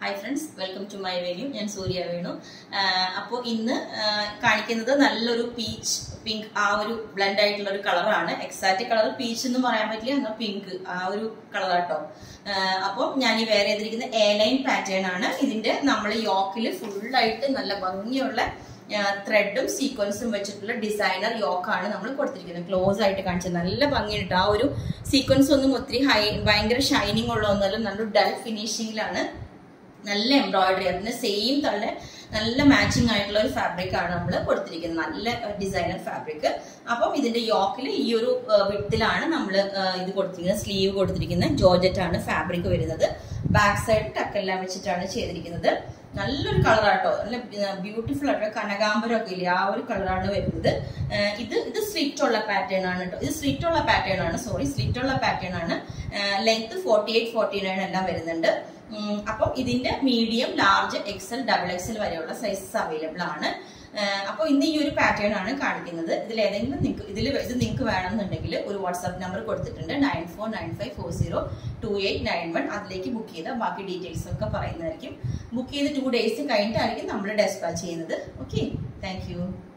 hi friends welcome to my venue ഞാൻ സൂര്യ വേണു അപ്പോൾ ഇന്ന് ആ, കാണിക്കുന്നത് നല്ലൊരു പീച്ച് പിങ്ക് ആ ഒരു ബ്ലെൻഡ് ആയിട്ടുള്ള ഒരു കളറാണ് എക്സാക്റ്റ് കളർ പീച്ച് എന്ന് പറയാൻ പറ്റില്ല എന്നാൽ പിങ്ക് ആ ഒരു കളറാട്ടോ അപ്പോൾ ഞാൻ ഈ വേറെ ചെയ്തിരിക്കുന്ന എ ലൈൻ പാറ്റേൺ ആണ് ഇതിന്റെ നമ്മൾ യോക്കിൽ ഫുള്ളായിട്ട് നല്ല ഭംഗിയുള്ള ത്രെഡും സീക്വൻസും വെച്ചിട്ടുള്ള ഡിസൈനർ യോക്കാണ് നമ്മൾ കൊടുത്തിരിക്കുന്നത് ക്ലോസ് ആയിട്ട് കാണിച്ചത് നല്ല ഭംഗിയുണ്ട് ആ ഒരു സീക്വൻസ് ഒന്നും ഒത്തിരി ഹൈ ഭയങ്കര ഷൈനിങ് ഉള്ള ഒന്നല്ല നല്ല ഡൽ ഫിനിഷിങ്ങിലാണ് നല്ല എംബ്രോയിഡറി അതിന് സെയിം തന്നെ നല്ല മാച്ചിങ് ആയിട്ടുള്ള ഒരു ഫാബ്രിക് ആണ് നമ്മൾ കൊടുത്തിരിക്കുന്നത് നല്ല ഡിസൈനർ ഫാബ്രിക് അപ്പം ഇതിന്റെ യോക്കിൽ ഈ ഒരു വിട്ടിലാണ് നമ്മൾ ഇത് കൊടുത്തിരിക്കുന്നത് സ്ലീവ് കൊടുത്തിരിക്കുന്നത് ജോർജറ്റ് ആണ് ഫാബ്രിക് വരുന്നത് ബാക്ക് സൈഡ് ടക്കെല്ലാം വെച്ചിട്ടാണ് ചെയ്തിരിക്കുന്നത് നല്ലൊരു കളറാട്ടോ നല്ല ബ്യൂട്ടിഫുൾ ആയിട്ട് കനകാംബരം ഒക്കെ ഇല്ലേ ആ ഒരു കളറാണ് വരുന്നത് ഏഹ് ഇത് ഇത് സ്ലിറ്റ് ഉള്ള പാറ്റേൺ ആണ് കേട്ടോ ഇത് സ്ലിറ്റ് ഉള്ള പാറ്റേൺ ആണ് സോറി സ്ലിറ്റ് ഉള്ള പാറ്റേൺ ആണ് length forty eight forty nine എല്ലാം വരുന്നുണ്ട് ഉം, അപ്പം ഇതിന്റെ medium large XL double XL വരെയുള്ള സൈസസ് അവൈലബിൾ ആണ് അപ്പോൾ ഇന്ന് ഈ ഒരു പാറ്റേൺ ആണ് കാണിക്കുന്നത് ഇതിൽ ഏതെങ്കിലും നിങ്ങൾക്ക് ഇതിൽ ഇത് നിങ്ങൾക്ക് വേണമെന്നുണ്ടെങ്കിൽ ഒരു വാട്സാപ്പ് നമ്പർ കൊടുത്തിട്ടുണ്ട് nine four nine five four zero two eight nine one അതിലേക്ക് ബുക്ക് ചെയ്താൽ ബാക്കി ഡീറ്റെയിൽസ് ഒക്കെ പറയുന്നതായിരിക്കും ബുക്ക് ചെയ്ത് ടു ഡേയ്സ് കഴിഞ്ഞിട്ടായിരിക്കും നമ്മൾ ഡെസ്പാച്ച് ചെയ്യുന്നത് ഓക്കെ താങ്ക് യു